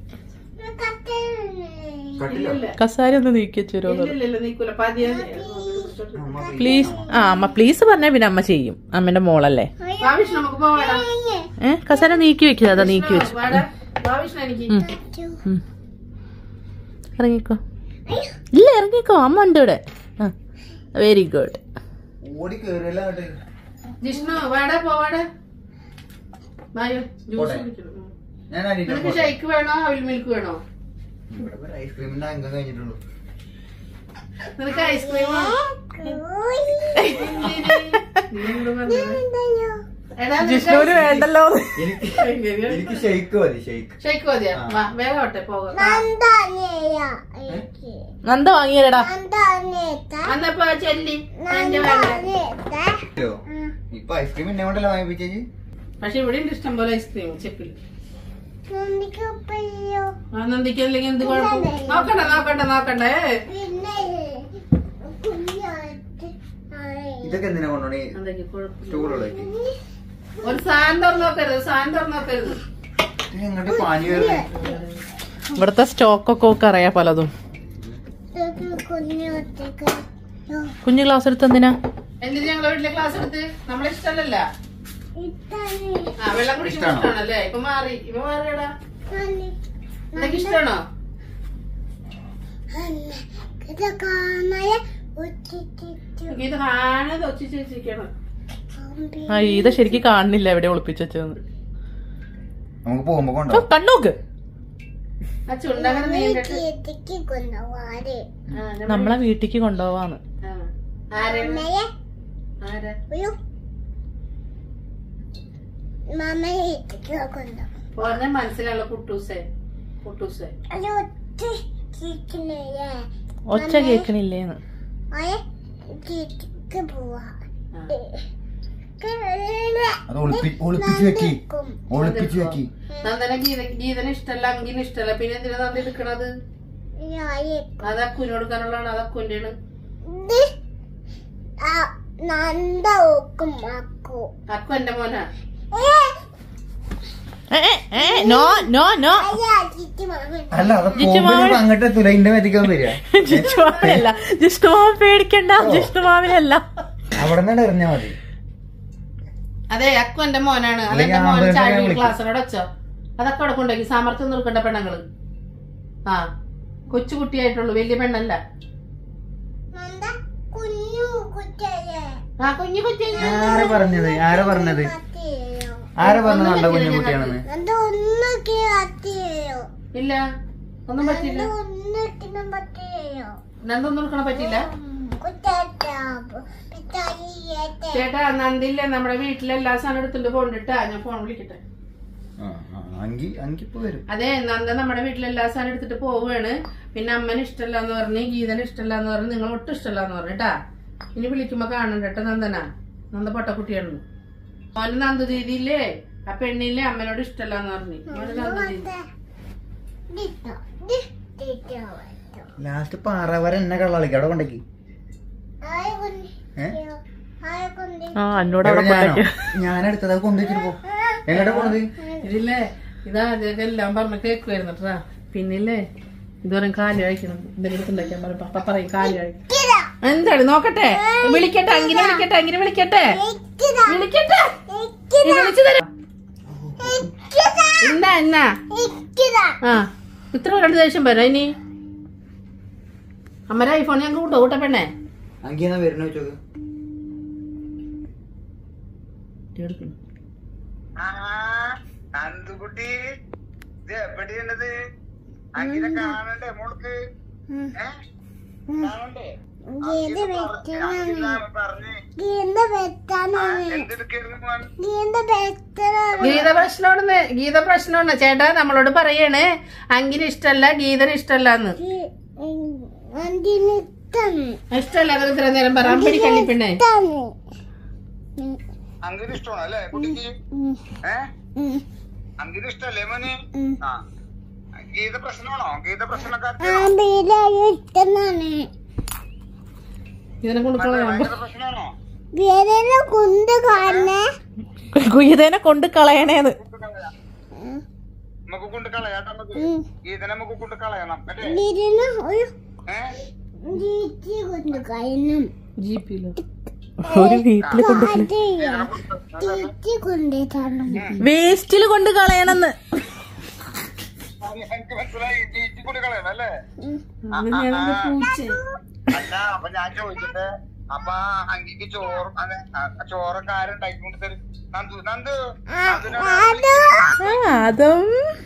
കട്ടിലോ ഇല്ലില്ല കസാര ഒന്ന് നീക്കി വെച്ചോ ഇല്ലില്ല നീക്കൂല പതിയെ പ്ലീസ് ആ അമ്മ പ്ലീസ് പറഞ്ഞാ പിന്നെ അമ്മ ചെയ്യും അമ്മന്റെ മോളല്ലേ ഭാവിഷ് നമുക്ക് പോവാടാ ഏ കസാര നീക്കി വെക്കുക അതാ നീക്കി വെച്ചു വാടാ ഭാവിഷ് എനിക്ക് ഉം. ഇറങ്ങിക്കോ ഇല്ല ഇറങ്ങിക്കോ അമ്മ ഉണ്ട് ഇവിടെ വെരി ഗുഡ് ഓടി കേറിയല്ല അങ്ങോട്ട് ജിഷ്ണു വാടാ പോവാടാ വായോ ജ്യൂസ് പോട്ടെ. കുടിക്കണം ഉം. ഞാൻ അടിയിട്ട് നിനക്ക് ഷേക്ക് വേണോ അവിൽ മിൽക്ക് വേണോ ഇവിടെ ഒരു ഐസ്ക്രീമിന്റെ അംഗം കഴിഞ്ഞിട്ടുള്ളൂ നിനക്ക് ഐസ്ക്രീമോ ജിഷ്ണുവിന് വേണ്ടല്ലോ എനിക്ക് എനിക്ക് ഷെയ്ക്ക് മതി ഷെയ്ക്ക് ഷേക്ക് മതിയാ വാ വേഗം ഓട്ടെ പോകാം നന്ദ വാങ്ങിയരടാ അന്നപ്പോ ചെല്ലി എന്റെ വേണ്ട ോ ഇപ്പൊ ഐസ്ക്രീം എന്നെ കൊണ്ടല്ല വാങ്ങിപ്പിച്ചേക്ക് പക്ഷെ ഇവിടെ ഉണ്ട് ഇഷ്ടം പോലെ ഐസ്ക്രീം ചെപ്പിൽ ആ നന്ദിക്ക് അല്ലെങ്കിൽ എന്ത് കുഴപ്പം നോക്കണ്ട നോക്കണ്ട നോക്കണ്ടേ ഇതൊക്കെ എന്തിനാ കൊണ്ടോണി എന്തൊക്കെ കുഴപ്പം സ്റ്റൂളുകളൊക്കെ ഒരു സാധനം തുറന്ന് നോക്കരുത് സാധനം തുറന്ന് നോക്കരുത് എങ്ങോട്ട് പാഞ്ഞു കയറി ഇവിടുത്തെ സ്റ്റോക്കൊക്കെ ഒക്കെ അറിയാം പലതും കുഞ്ഞു ക്ലാസ് എടുത്ത് എന്തിനാ എന്തിന് ഞങ്ങളെ വീട്ടിലെ ക്ലാസ് എടുത്ത് നമ്മളെ ഇഷ്ടമല്ലല്ല ആ വെള്ളം കുടിക്കുമ്പോ ഇഷ്ടാണോ? ഇഷ്ടമാണല്ലേ ഇപ്പൊ മാറി ഇപ്പൊ മാറിയടാ നിനക്ക് ഇഷ്ടമാണോ ഇത് കാണാതെ ഒച്ചിച്ച് വെച്ചിരിക്കണം ആ ഈത ശരിക്കും കാണുന്നില്ല എവിടെ ഒളിപ്പിച്ചു വെച്ചതെന്ന് നമുക്ക് പോകുമ്പോ ഓ, കൊണ്ടോ കണ്ണോക്ക് ആ ചുണ്ടങ്ങനെ നീണ്ടിട്ട് ആ, ഞാൻ നമ്മളെ വീട്ടിക്ക് കൊണ്ടുപോവാന്ന് ആ. ആരാണ്? ആരാ? പറഞ്ഞ മനസ്സിലുള്ള കുട്ടൂസേ കുട്ടൂസേ ഒച്ച കേക്കണില്ലേന്ന് പോവാ ആ. അത് ഒളിപ്പി ഒളിപ്പിച്ച് വെക്കി ഒളിപ്പിച്ച് വെക്കി നന്ദന ഗീത ഗീതന് ഇഷ്ടല്ല അങ്കിന് ഇഷ്ടല്ല പിന്നെ എന്തിനാ നന്ദി എടുക്കണത് അത് അക്കുവിന് കൊടുക്കാനുള്ളതാണ് അത് അക്കുവിന്റെ ആണ് നന്ദ ഓക്കും അക്കു അക്കു എന്റെ മോനാ ഏ, ഏ, ഏ, നോ നോ നോ അല്ല അത് ജിജു പോകുമ്പോ മാമൻ- അങ്ങോട്ട് എത്തൂല ഇന്റെ മേത്തിക്കാൻ വരിക ജിഷ്ണുമാവിനല്ല ജിഷ്ണുമാവൻ പേടിക്കണ്ട ജിഷ്ണുമാവിനല്ല അവിടെ നിന്ന് എറിഞ്ഞാ മതി അതെ അക്കു എന്റെ മോനാണ് അത് അല്ലെങ്കിൽ എന്റെ മോൻ ആമ്പലത്തിനെ ചാടി വിളിക്കും. ക്ലാസ്സിനോട് വെച്ചോ അതൊക്കെ അവിടെ കൊണ്ടുപോയി സാമർത്ഥ്യം നിൽക്കേണ്ട പെണ്ണുങ്ങള് ആ കൊച്ചു കുട്ടിയായിട്ടുള്ളൂ വലിയ പെണ്ണല്ല നന്ദ കുഞ്ഞു കുട്ടിയല്ലേ ആ കുഞ്ഞു കുട്ടി ആരാ പറഞ്ഞത് ആരാ പറഞ്ഞത് കത്തിയോ ആരാ പറഞ്ഞത് നല്ല കുഞ്ഞു കുട്ടിയാണെന്ന് നന്ദ ഒന്നൊക്കെ കത്തിയോ ഇല്ല ഒന്നും പറ്റില്ല ഒന്നിട്ടിനും പറ്റിയോ നന്ദൊന്നും എടുക്കണ പറ്റില്ല കുട്ടാ പിത്തായിയേട്ടെ ചേട്ടാ നന്ദില്ല നമ്മുടെ വീട്ടിലെ എല്ലാ സാധനം എടുത്തിട്ട് കൊണ്ടിട്ടാ ഞാൻ ഫോൺ വിളിക്കട്ടെ ആ, ആ, അങ്കി അങ്കിപ്പോ വരും അതെ നന്ദ നമ്മുടെ വീട്ടിലെ എല്ലാ സാധനം എടുത്തിട്ട് പോവുകയാണ് പിന്നെ അമ്മന് ഇഷ്ടമല്ല എന്ന് പറഞ്ഞ് ഗീതന് ഇഷ്ടമല്ല എന്ന് പറഞ്ഞ് നിങ്ങൾ ഒട്ടും ഇഷ്ടമല്ല എന്ന് പറഞ്ഞിട്ടാ ഇനി വിളിക്കുമ്പോ കാണണ്ട കേട്ടോ നന്ദന നന്ദ പൊട്ടക്കുട്ടിയാണ് മോന് നന്ദ ദീദിയില്ലേ ആ പെണ്ണില്ലേ അമ്മനോട് ഇഷ്ടമല്ല എന്ന് പറഞ്ഞു മോന് നന്ദ ദീദി ദിട്ടോ ദി ദിട്ടോ വട്ടോ ലാസ്റ്റ് പാറവര എന്നെ കള്ളളിക്ക് അവിടെ കൊണ്ടേക്ക് ആയ കുഞ്ഞി ഏ? ആയ കുഞ്ഞി ആ എന്നോട് അവിടെ എവിടെ ഞാനോ? കൊണ്ടേക്ക് ഞാനെടുത്തത് അത് കൊണ്ടുവച്ചിട്ട് പോ എങ്ങോട്ടാ പോണത് ഇതില്ലേ ഇതാ അതൊക്കെ എല്ലാം പറഞ്ഞ് കേൾക്കുമായിരുന്നു കേട്ടാ പിന്നില്ലേ ഇതുവരെ കാല് കഴിക്കണം എന്തെങ്കിലും ഉണ്ടാക്കാൻ പറയും പപ്പ പറയും കാല് കഴിക്കും ഇക്കിതാ എന്താണ് നോക്കട്ടെ വിളിക്കട്ടെ അങ്ങനെ വിളിക്കട്ടെ അങ്ങനെ വിളിക്കട്ടെ ഇക്കിതാ വിളിക്കട്ടെ ഇക്കിതാ ഇത് വിളിച്ചു തരാം ഇക്കിതാ എന്നാ എന്നാ ഇക്കിതാ ആ ഇത്ര രണ്ട് ദേഷ്യം വരാം ഇനി അമ്മയുടെ ഐഫോൺ ഞങ്ങൾക്ക് കൂട്ടോ കൂട്ട പെണ്ണേ അങ്കി എന്നാ വരുന്ന വെച്ചോക്ക് അന്തുകുട്ടി ഇത് എവിടെയുള്ളത് അങ്ങനെ കാണണ്ടേ മോൾക്ക് ഏ? കാണണ്ടേ ഗീത വെട്ടാനാണ് പറഞ്ഞ് ഗീത വെട്ടാനാണ് എന്തെടുക്കായിരുന്നു മോൻ ഗീത വെട്ടാനാണ് ഗീത പ്രശ്നോടെന്ന് ഗീത പ്രശ്നമാണ് ചേട്ടാ നമ്മളോട് പറയണേ അങ്കിന് ഇഷ്ടല്ല ഗീതന് ഇഷ്ടല്ല എന്ന് അതിനിട്ടാണ് ഇഷ്ടല്ല എന്ന് ഇത്ര നേരം പറയാൻ പിടി കള്ളിപ്പെണ്ണേ അങ്കിന് ഇഷ്ടമാണോ അല്ലേ കുട്ടിക്ക് ഏ അങ്കിന് ഇഷ്ടല്ലേ മോന് ആ ഗീത പ്രശ്നമാണോ ഗീത പ്രശ്നക്കാർക്ക് ഇതിനെ കൊണ്ട് കളയാൻ ഭയങ്കര പ്രശ്നമാണോ കൊണ്ട് കാണേ ഗുഹിതനെ കൊണ്ട് കളയണേന്ന് നമുക്ക് കൊണ്ട് കളയാട്ടോ നമുക്ക് ഗീതനെ നമുക്ക് കൊണ്ട് കളയണം അല്ലേ ഇതിന് ഒരു ഏ ജീറ്റി കൊണ്ട് കഴിയണം ജീപ്പിലോ ഒരു വീട്ടില് കൊണ്ട് ജീറ്റി കൊണ്ട് തരണം വേസ്റ്റില് കൊണ്ട് കളയണമെന്ന് എനിക്ക് മനസ്സിലായി ജീറ്റി കൊണ്ട് കളയണം അല്ലേ അത് ഞാനെന്റെ പൂച്ച അല്ല അപ്പൊ ഞാൻ ചോദിച്ചിട്ട് അപ്പൊ അങ്കിക്ക് ചോറ് അതെ ആ, ചോറൊക്കെ ആരുണ്ടാക്കിക്കൊണ്ട് തരും നന്ദു നന്ദു നന്ദുനോട് ആ അതും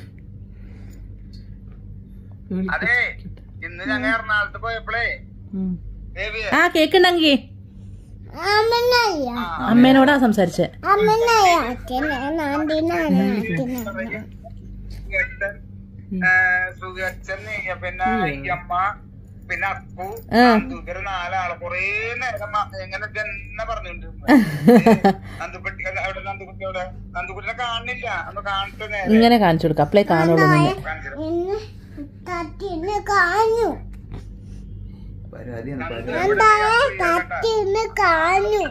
അതെ ഇന്ന് ഞങ്ങൾ എറണാകുളത്ത് പോയപ്പോഴേ ഉം. ദേവിയെ ആ കേക്കുണ്ടെങ്കി അമ്മനയ്യ അമ്മേനോടാ സംസാരിച്ചേ അമ്മനയ്യ നാന്തിനാണ് സുഖേച്ചൻ സുഖേച്ചൻ പിന്നെ ഈ അമ്മ പിന്നെ അപ്പു ആ. നന്ദു ഇവര് നാലാള് കൊറേ നേരം മ- എങ്ങനെ തന്നെ പറഞ്ഞോണ്ടിരുന്നു നന്ദുക്കുട്ടി അവിടെ നന്ദുക്കുട്ടി അവിടെ നന്ദുക്കുട്ടിനെ കാണുന്നില്ല ഒന്ന് കാണട്ടെ നേരെ ഇങ്ങനെ കാണിച്ചു കൊടുക്ക അപ്പളേ കാണുള്ളൂ നിന്നെ കാണിച്ചു ഇന്ന് തട്ടിന്ന് കാണു പരിപാടിയാണ് നന്ദു പരിപാടി എവിടെ? എന്തായ തട്ടിന്ന് കാണു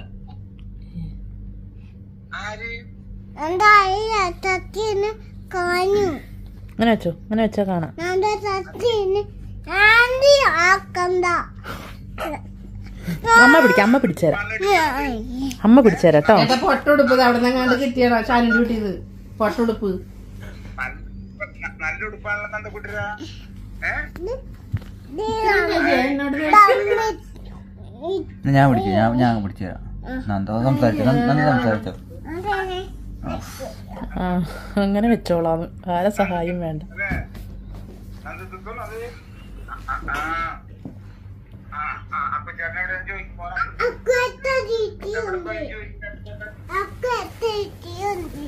ആര് എന്തായ തട്ടിന്ന് കാണു അങ്ങനെ വെച്ചോ അങ്ങനെ വെച്ചാ കാണാം നമ്മുടെ തട്ടിന്ന് ആന്റി ആക്കണ്ട അമ്മ പിടിക്കാം അമ്മ പിടിച്ചേരാം അമ്മ പിടിച്ചേരാം കേട്ടോ ഏട്ടാ പൊട്ടുടുപ്പ് ഇത് അവിടെ നിന്നാണ്ട് കിട്ടിയതാ ഷാനിന്റെ വീട്ടിൽ പൊട്ടുടുപ്പ് നല്ല- നല്ല ഉടുപ്പാണല്ലോ നന്ദക്കുട്ടിരാ ഏഹ് എന്നോട് ഞാൻ പിടിക്കാം ഞാൻ ഞാൻ പിടിച്ചു തരാം നന്ദോ സംസാരിച്ചോ നന്ദി സംസാരിച്ചോ ആ അങ്ങനെ വെച്ചോളാന്ന് ആരെ സഹായം വേണ്ട അതെ നന്ദു തിന്നോ അത് ആ, ആ, ആ. ആ, ആ, അപ്പൊ ചേട്ടൻ എവിടെ ചോദിക്കുമ്പോ അക്കത്ത എവിടെ ചീറ്റിയുണ്ട് പോയി ചോദിക്കാൻ അക്കത്ത ചീറ്റിയുണ്ട്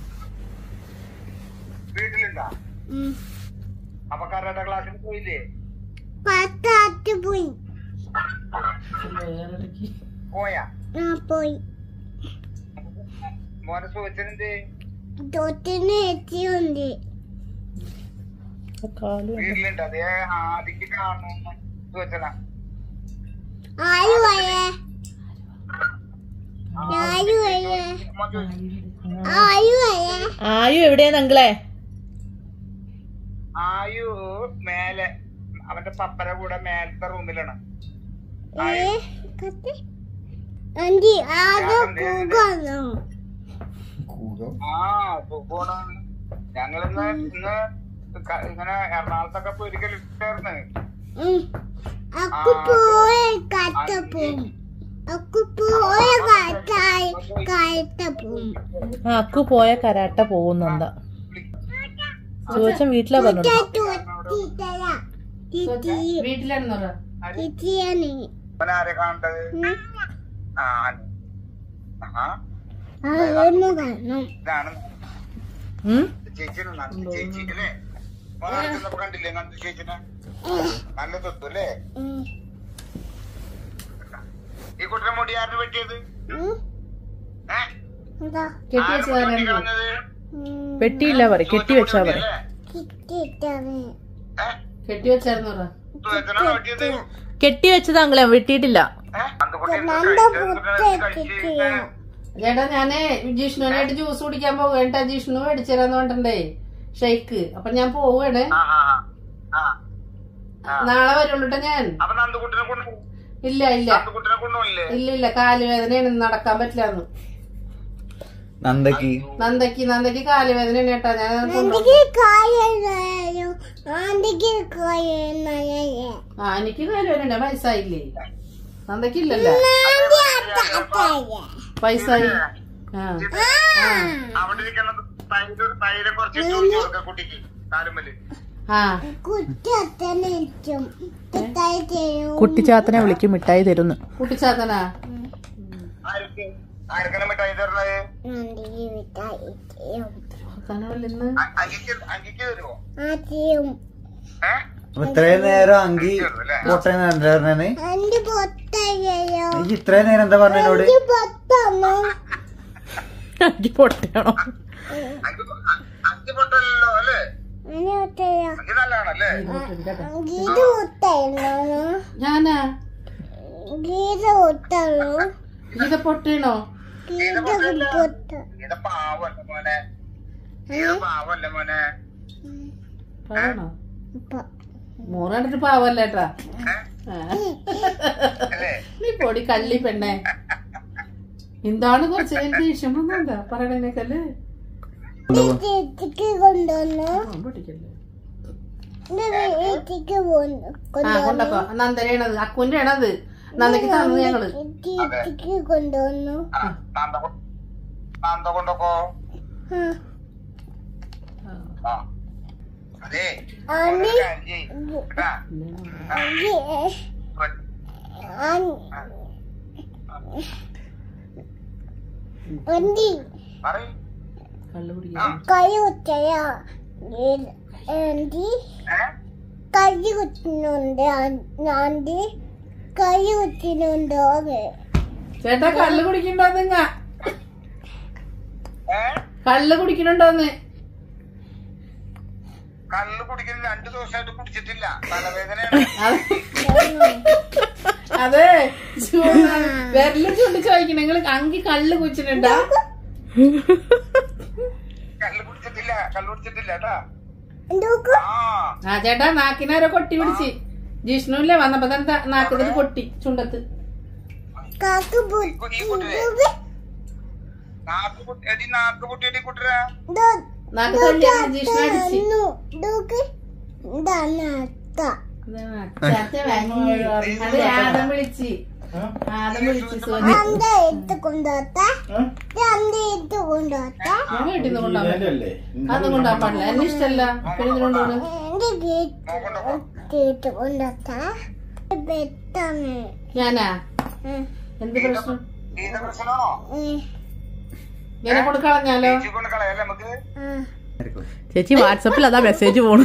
വീട്ടിലുണ്ടോ അപ്പൊ കരാട്ട ക്ലാസ്സിൽ പോയില്ലേ പത്താറ്റ് പോയി വേറെടക്ക് പോയാ ആ പോയി മോനെ ചോദിച്ചെന്തേ തൊട്ടിന് എത്തിയുണ്ട് കാല് വീട്ടിലുണ്ട് അതേ ആദിക്ക് കാണണമെന്ന് ചോദിച്ചതാ ആര് പോയേ ആര് പോയേ മോൻ ചോദിച്ചു ആര് പോയേ ആയു എവിടെയാണ് അങ്കിളെ ആയു മേലെ അവന്റെ പപ്പര കൂടെ മേലത്തെ റൂമിലാണ് ഏ കത്തി ആന്റി ആരോ കൂകാണോ കൂതോ ആ സുഖമാണ് ഞങ്ങളിന്ന് ഇന്ന് ക- ഇങ്ങനെ എറണാകുളത്തൊക്കെ പോയി ഒരിക്കലിട്ടായിരുന്നു അക്കു പോയ കത്ത പോവും അക്കു പോയ കത്തായി കത്ത പോവും ആ അക്കു പോയ കരാട്ട പോകുന്നെന്താ ചോദിച്ചാൽ വീട്ടിലാ പറഞ്ഞോളൂ തൊട്ടിത്തരാ തിത്തി വീട്ടിലാണെന്ന് പറ തിത്തിയാണ് അവൻ ആരെ കാണേണ്ടത് ആ ആ അതൊന്ന് കാണണം ഇതാണ് ഉം ചേച്ചിനെ നന്ദി ചേച്ചി അല്ലേ മോനെ ചെന്നപ്പോ കണ്ടില്ലേ നന്ദി ചേച്ചിനെ നല്ല തൊട്ടു അല്ലേ ഉം. ഈ കുട്ടനെ മുടി ആരുടെ വെട്ടിയത് ഉം. ഏ? എന്താ കെട്ടി ആരുടെ മുടി വെട്ടി വെച്ചതാരാണ് കളഞ്ഞത്? ഉം. വെട്ടിയില്ല പറ കെട്ടി വെച്ചാ പറ അല്ലേ? കിട്ടിയിട്ടാണ് ഏ? കെട്ടി വെച്ചായിരുന്നു പറ സുഹൃത്തിനാണോ വെട്ടിയത്? കെട്ടി വെച്ചത് അങ്കിളെ വെട്ടിയിട്ടില്ല ഏ? നന്ദുകുട്ടി എന്താ നന്ദ കഴിച്ചത്? പുട്ട് എന്തിനാ കഴിച്ച് കിട്ടിയ ചേട്ടാ ഞാനേ ജിഷ്ണുവിനായിട്ട് ജ്യൂസ് കുടിക്കാൻ പോകേട്ടാ ജിഷ്ണു മേടിച്ചു തരാന്ന് പറഞ്ഞിട്ടുണ്ടേ ഷെയ്ക്ക് അപ്പൊ ഞാൻ പോവാണ് ആ, ആ, ആ. ആ. നാളെ വരുള്ളൂട്ടോ ഞാൻ അപ്പൊ നന്ദുകുട്ടിനെ കൊണ്ടു ഇല്ല ഇല്ല നന്ദുകുട്ടിനെ കൊണ്ടുപോയില്ലേ ഇല്ല ഇല്ല കാലുവേദനയാണ് നടക്കാൻ പറ്റില്ലാന്ന് നന്ദക്ക് നന്ദക്ക് നന്ദക്ക് കാലുവേദനയാണ് കേട്ടാ ഞാൻ കൊണ്ടുപോകും ആന്റിക്ക് കായോ ആന്റിക്ക് കായോ ആ എനിക്ക് കാലുവേദന വയസ്സായില്ലേ നന്ദക്കില്ലല്ലോ ആന്റി അത്തായ വയസ്സായി ആ ആ അവിടെ ഇരിക്കുന്ന തൈര് തൈര് കുറച്ച് ഇട്ട് ഒഴിച്ച് കൊടുക്ക കുട്ടിക്ക് കാലുമ്മല് ആ കുട്ടി അത്തനും തായി ചെയ്യും കുട്ടിച്ചാത്തനെ വിളിക്കും മിഠായി തരുന്നു കുട്ടിച്ചാത്തനാ ആർക്ക് ആർക്കെല്ലാം മിഠായി തരണത് ആന്റിക്ക് മിഠായി ചെയ്യും താനാണല്ലോ ഇന്ന് അ- അങ്കിക്ക് അങ്കിക്ക് തരുമോ ആ ചെയ്യും ഏഹ് അപ്പൊ ഇത്രയും നേരം അങ്കി പൊട്ടേന്ന് കണ്ടായിരുന്നെ ആന്റി പൊത്തയ്യോ ഈ ഇത്രയും നേരം എന്താ പറഞ്ഞ എന്നോട് ആന്റി പൊത്തമ്മ എനിക്ക് പൊട്ടയാണോ അഞ്ച് അഞ്ച് പൊട്ടല്ലോ അല്ലേ അഞ്ച് നല്ലതാണല്ലേ ഞാനാ ഗീത പൊട്ടണോ ഗീത പൊട്ടല്ല ഗീത പാവല്ല മോനെ ഗീത പാവല്ല മോനെ പാവണോ മോറ് കണ്ടിട്ട് പാവല്ലേട്ടാ ഏ? ആ. അല്ലേ നീ പൊടി കള്ളി പെണ്ണെ എന്താണ് കുറച്ച് എനിക്ക് ദേഷ്യം വന്നെന്താ പറയണേക്കല്ലേ പൊട്ടിക്കല്ലേ ആ കൊണ്ടപ്പോ നന്ദനയാണത് അക്കുന്റെ ആണത് നന്ദക്ക് തന്നത് ഞങ്ങള് കൊണ്ടുവന്നു ആ, നാന്ത കൊ- നാന്ത കൊണ്ടൊക്കോ ആ അതെ ആണി. ഒരു കാര്യം ചെയ്യ്. കേട്ടാ? കൊ- വണ്ടി പറയ്. കള്ളു ആ, കുടിക്കാൻ കൈ കുത്തയാ ആന്റി ഏ? കൈ കുത്തുന്നുണ്ട് ആന്റി കൈ കുത്തുന്നുണ്ടോ ചേട്ടാ കള്ളു കുടിക്കണ്ടോന്ന് ഇങ്ങ ഏ? കള്ളു കുടിക്കണുണ്ടോന്ന് കള്ള് കുടിക്കുന്ന രണ്ടു ദിവസമായിട്ട് കുടിച്ചിട്ടില്ല തലവേദനയാണ് അതെ വിരലും ചുണ്ടി ചോദിക്കണം നിങ്ങൾ അങ്കി കള്ള് കുച്ചിട്ടുണ്ടാ കള്ള് കുടിച്ചിട്ടില്ല കള്ള് കുടിച്ചിട്ടില്ല കേട്ടാ എന്തൊക്കെ ആ ആ ചേട്ടാ നാക്കിനാരോ കൊട്ടി പിടിച്ച് ജിഷ്ണുല്ലേ വന്നപ്പോ തന്നെ നാക്കുന്നത് കൊട്ടി ചുണ്ടത്ത് കാക്ക് ഈ കുട്ടിയെ നാക്ക് പൊട്ടി- എടി നാക്ക് പൊട്ടിയടി കുട്ടിരാ നാക്ക് തല്ലി ജിഷ്ണു അടിച്ച് ദൂക്ക് ഇതാത്ത ചേർത്തെ വാങ്ങി. അത് ആദം വിളിച്ച് ആദം വിളിച്ച് സോനി അന്ത എടുത്ത് കൊണ്ടുവത്ത അന്ത എടുത്ത് കൊണ്ടുവത്ത ഞാൻ വീട്ടിൽ നിന്ന് കൊണ്ടുപോകാൻ അതൊന്നും കൊണ്ടുപോകാൻ പാടില്ല എന്നെ ഇഷ്ടല്ല പിന്നെ ഇതിന് കൊണ്ടുപോകണം എന്റെ ഗേറ്റ് കൊണ്ടുവത്ത ബെറ്റാണ് ഞാനാ എന്ത് പ്രശ്നം ഗീത പ്രശ്നമാണോ ഇങ്ങനെ കൊണ്ട് കളഞ്ഞാലോ ചേച്ചി കൊണ്ട് കളയല്ലേ നമുക്ക് ചേച്ചി വാട്സപ്പിൽ അതാ മെസ്സേജ് പോണു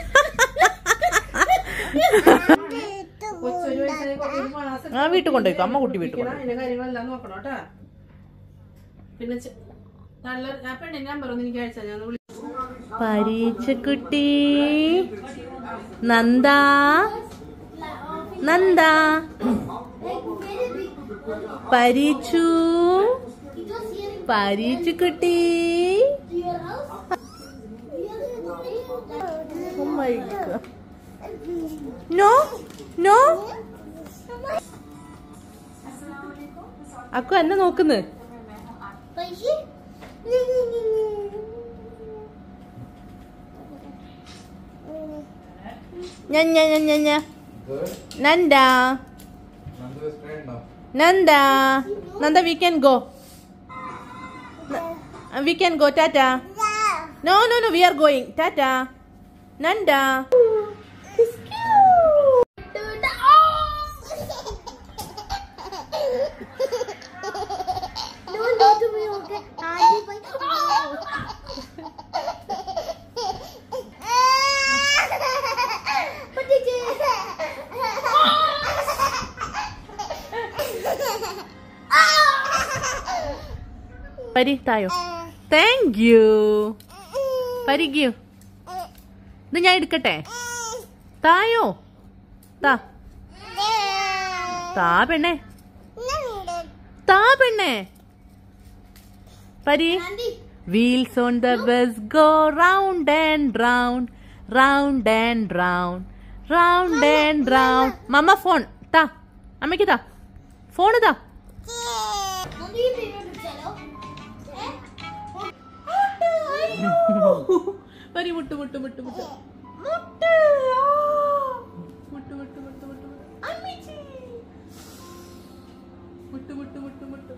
കൊച്ചൊരു വയസ്സിന് കുറച്ച് മാസം ആ വീട്ടിൽ കൊണ്ടുപോയിക്കോ അമ്മ കുട്ടി വീട്ടിൽ ഇരിക്കണം. അതിന്റെ കാര്യങ്ങളെല്ലാം നോക്കണം കേട്ടാ പിന്നെ ചെ- നല്ല ആ പെണ്ണിന്റെ നമ്പർ ഒന്ന് എനിക്ക് അയച്ചാ ഞാൻ വിളി പരീച്ചക്കുട്ടി Nanda Nanda പരീച്ചു പരീച്ചുക്കുട്ടി Oh my God. No, no. അക്കു എന്നെ നോക്കുന്നു ഞ ഞ ഞ ഞ ഞ. Nanda Nanda Nanda we can go we can go ടാറ്റ no no no we are going ടാറ്റ നന്ദ പരി തായോ താങ്ക് യു പരിക്കൂ ഇത് ഞാൻ എടുക്കട്ടെ തായോ താ താ പെണ്ണേ താ പെണ്ണേ പരി wheels on the bus go round and round round and round round and round mamma phone താ അമ്മയ്ക്ക് താ ഫോൺ താ പരി മുട്ട് മുട്ട് മുട്ട് മുട്ട് മുട്ട് ആ. മുട്ട് മുട്ട് മുട്ട് മുട്ട് മുട്ട് അമ്മച്ചി മുട്ട് മുട്ട് മുട്ട് മുട്ട്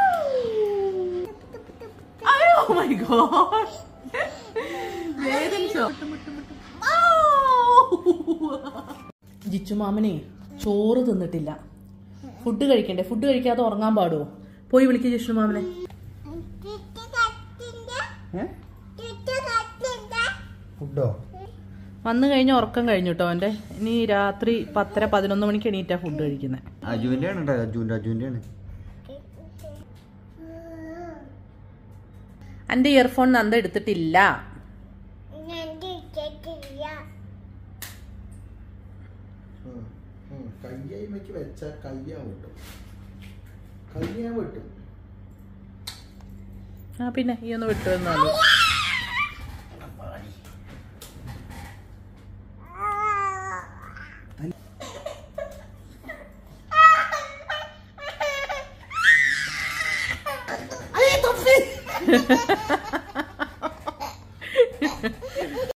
അയ്യോ മൈ ഗോഡ് വേദനിച്ചോ ജിച്ചു മാമനെ ചോറ് തിന്നിട്ടില്ല ഫുഡ് കഴിക്കണ്ടേ ഫുഡ് കഴിക്കാതെ ഉറങ്ങാൻ പാടുമോ പോയി വിളിക്ക് ജിഷ്ണു മാമനെ ഫുഡോ വന്നു കഴിഞ്ഞ ഉറക്കം കഴിഞ്ഞു കേട്ടോ അവന്റെ ഇനി രാത്രി പത്തര പതിനൊന്ന് മണിക്ക് എണീറ്റാ ഫുഡ് കഴിക്കുന്നത് അജുവിന്റെ ആണ് കേട്ടോ അജുവിന്റെ അജുവിന്റെ ആണ് എൻ്റെ ഇയർഫോൺ നന്ദ എടുത്തിട്ടില്ല ഉം, ഉം. കയ്യയ്മയ്ക്ക് വെച്ച കയ്യാൻ വിട്ടും കയ്യാൻ വിട്ടും ആ പിന്നെ ഈ ഒന്ന് വിട്ടു എന്നാലും